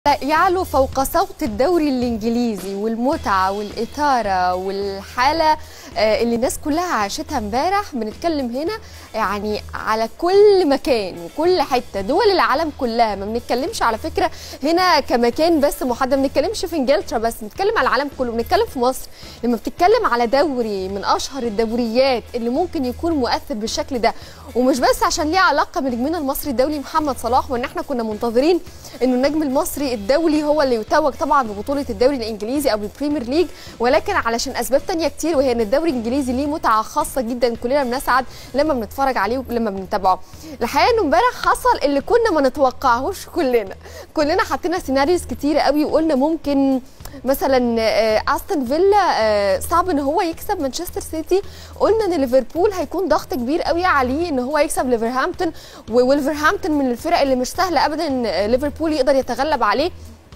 يعلو فوق صوت الدوري الانجليزي والمتعه والاثاره والحاله آه، اللي الناس كلها عاشتها امبارح بنتكلم هنا يعني على كل مكان وكل حته دول العالم كلها ما بنتكلمش على فكره هنا كمكان بس محدد ما بنتكلمش في انجلترا بس بنتكلم على العالم كله بنتكلم في مصر لما بتتكلم على دوري من اشهر الدوريات اللي ممكن يكون مؤثر بالشكل ده ومش بس عشان ليه علاقه بنجمنا المصري الدولي محمد صلاح وان احنا كنا منتظرين انه النجم المصري الدولي هو اللي يتوج طبعا ببطوله الدوري الانجليزي او البريمير ليج ولكن علشان اسباب تانية كتير وهي ان الدوري الانجليزي ليه متعه خاصه جدا كلنا بنسعد لما بنتفرج عليه ولما بنتابعه الحقيقه انه امبارح حصل اللي كنا ما نتوقعهوش كلنا كلنا حطينا سيناريوز كتيره قوي وقلنا ممكن مثلا آه، استون فيلا آه، صعب ان هو يكسب مانشستر سيتي قلنا ان ليفربول هيكون ضغط كبير قوي عليه ان هو يكسب ليفرهامبتون وولفرهامبتون من الفرق اللي مش سهله ابدا ان آه، ليفربول يقدر يتغلب عليه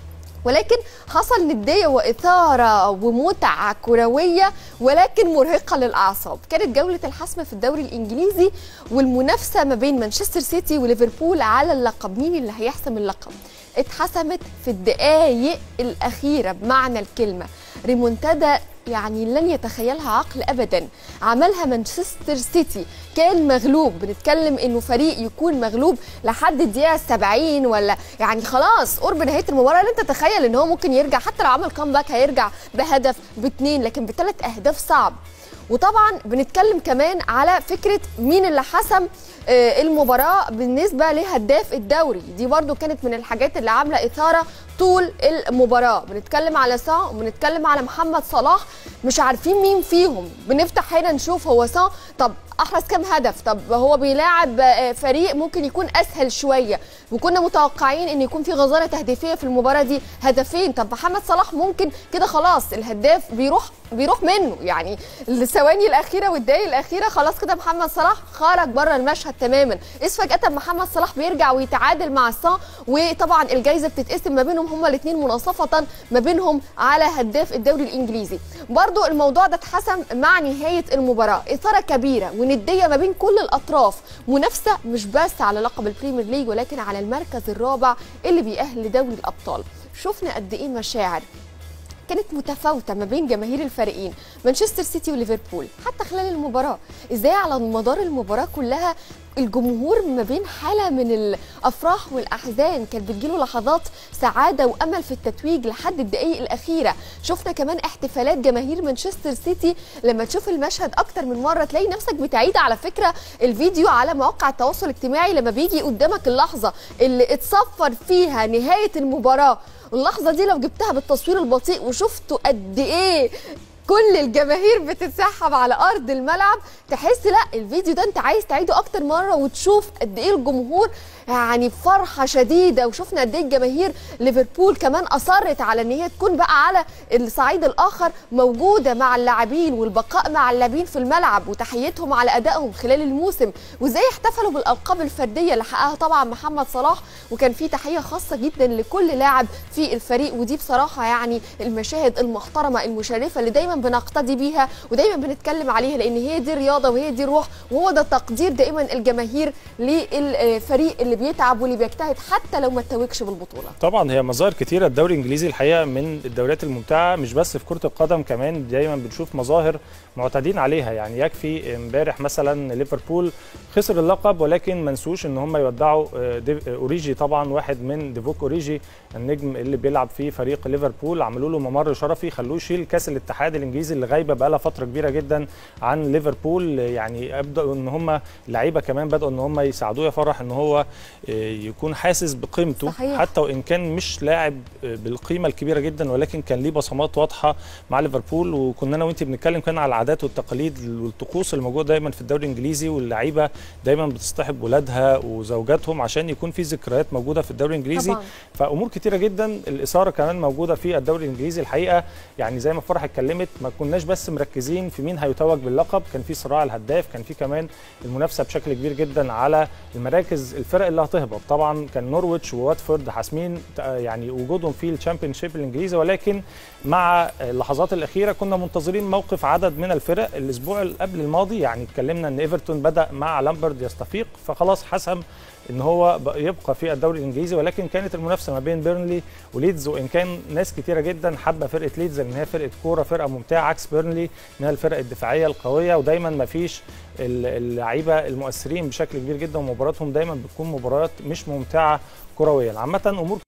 ولكن حصل نديه واثاره ومتعه كرويه ولكن مرهقه للاعصاب كانت جوله الحسم في الدوري الانجليزي والمنافسه ما بين مانشستر سيتي وليفربول على اللقب مين اللي هيحسم اللقب اتحسمت في الدقائق الاخيره بمعنى الكلمه ريمونتادا يعني لن يتخيلها عقل ابدا عملها مانشستر سيتي كان مغلوب بنتكلم انه فريق يكون مغلوب لحد الدقيقه 70 ولا يعني خلاص قرب نهايه المباراه لن تتخيل ان هو ممكن يرجع حتى لو عمل كامباك هيرجع بهدف باثنين لكن بثلاث اهداف صعب وطبعا بنتكلم كمان على فكره مين اللي حسم آه، المباراه بالنسبه لهداف الدوري دي برضو كانت من الحاجات اللي عامله اثاره طول المباراه بنتكلم على سان وبنتكلم على محمد صلاح مش عارفين مين فيهم بنفتح هنا نشوف هو سان طب احرز كام هدف طب هو بيلاعب آه، فريق ممكن يكون اسهل شويه وكنا متوقعين ان يكون في غزاره تهديفيه في المباراه دي هدفين طب محمد صلاح ممكن كده خلاص الهداف بيروح بيروح منه يعني الثواني الاخيره والدقايق الاخيره خلاص كده محمد صلاح خرج بره المشهد تماما اذ فجاه محمد صلاح بيرجع ويتعادل مع الصا وطبعا الجائزه بتتقسم ما بينهم هما الاثنين مناصفه ما بينهم على هداف الدوري الانجليزي برضو الموضوع ده اتحسم مع نهايه المباراه اثاره كبيره ونديه ما بين كل الاطراف منافسه مش بس على لقب البريمير ليج ولكن على المركز الرابع اللي بيأهل لدوري الابطال شفنا قد ايه مشاعر كانت متفاوتة ما بين جماهير الفريقين مانشستر سيتي وليفربول حتى خلال المباراة ازاي على مدار المباراة كلها الجمهور ما بين حالة من الأفراح والأحزان كانت بتجيله لحظات سعادة وأمل في التتويج لحد الدقايق الأخيرة شفنا كمان احتفالات جماهير مانشستر سيتي لما تشوف المشهد أكتر من مرة تلاقي نفسك بتعيد على فكرة الفيديو على مواقع التواصل الاجتماعي لما بيجي قدامك اللحظة اللي اتصفر فيها نهاية المباراة اللحظة دي لو جبتها بالتصوير البطيء وشفتوا قد ايه كل الجماهير بتتسحب على ارض الملعب تحس لا الفيديو ده انت عايز تعيده اكتر مره وتشوف قد ايه الجمهور يعني فرحه شديده وشفنا قد ايه الجماهير ليفربول كمان اصرت على ان هي تكون بقى على الصعيد الاخر موجوده مع اللاعبين والبقاء مع اللاعبين في الملعب وتحيتهم على ادائهم خلال الموسم وازاي احتفلوا بالالقاب الفرديه اللي حققها طبعا محمد صلاح وكان في تحيه خاصه جدا لكل لاعب في الفريق ودي بصراحه يعني المشاهد المحترمه المشرفه اللي دايما بنقتدي بيها ودايما بنتكلم عليها لان هي دي الرياضه وهي دي الروح وهو ده تقدير دائما الجماهير للفريق اللي بيتعب واللي بيجتهد حتى لو ما تتوجش بالبطوله طبعا هي مظاهر كتيره الدوري الانجليزي الحقيقه من الدوريات الممتعه مش بس في كره القدم كمان دايما بنشوف مظاهر معتادين عليها يعني يكفي امبارح مثلا ليفربول خسر اللقب ولكن ما نسوش ان هم يودعوا آه، ديف- آه، اوريجي طبعا واحد من ديفوك اوريجي النجم اللي بيلعب في فريق ليفربول عملوا له ممر شرفي خلوه يشيل كاس الاتحاد الانجليزي اللي غايبه بقى لها فتره كبيره جدا عن ليفربول يعني ابداوا ان هم لعيبه كمان بداوا ان هم يساعدوه يفرح ان هو آه، يكون حاسس بقيمته صحيح. حتى وان كان مش لاعب آه، بالقيمه الكبيره جدا ولكن كان ليه بصمات واضحه مع ليفربول وكنا انا وانت بنتكلم كان على العادات والتقاليد والطقوس اللي موجوده دايما في الدوري الانجليزي واللعيبه دايما بتصطحب ولادها وزوجاتهم عشان يكون في ذكريات موجوده في الدوري الانجليزي طبعاً. فامور كتيره جدا الاثاره كمان موجوده في الدوري الانجليزي الحقيقه يعني زي ما فرح اتكلمت ما كناش بس مركزين في مين هيتوج باللقب كان في صراع الهداف كان في كمان المنافسه بشكل كبير جدا على المراكز الفرق اللي هتهبط طبعا كان نورويتش وواتفورد حاسمين يعني وجودهم في الشامبيون شيب الانجليزي ولكن مع اللحظات الاخيره كنا منتظرين موقف عدد من الفرق الاسبوع اللي قبل الماضي يعني اتكلمنا ان ايفرتون بدا مع لامبرد يستفيق فخلاص حسم ان هو يبقى في الدوري الانجليزي ولكن كانت المنافسه ما بين بيرنلي وليدز وان كان ناس كتيره جدا حابه فرقه ليدز ان هي فرقه كوره فرقه ممتعه عكس بيرنلي من الفرق الدفاعيه القويه ودايما ما فيش اللعيبه المؤثرين بشكل كبير جدا ومباراتهم دايما بتكون مباريات مش ممتعه كرويا عامه امور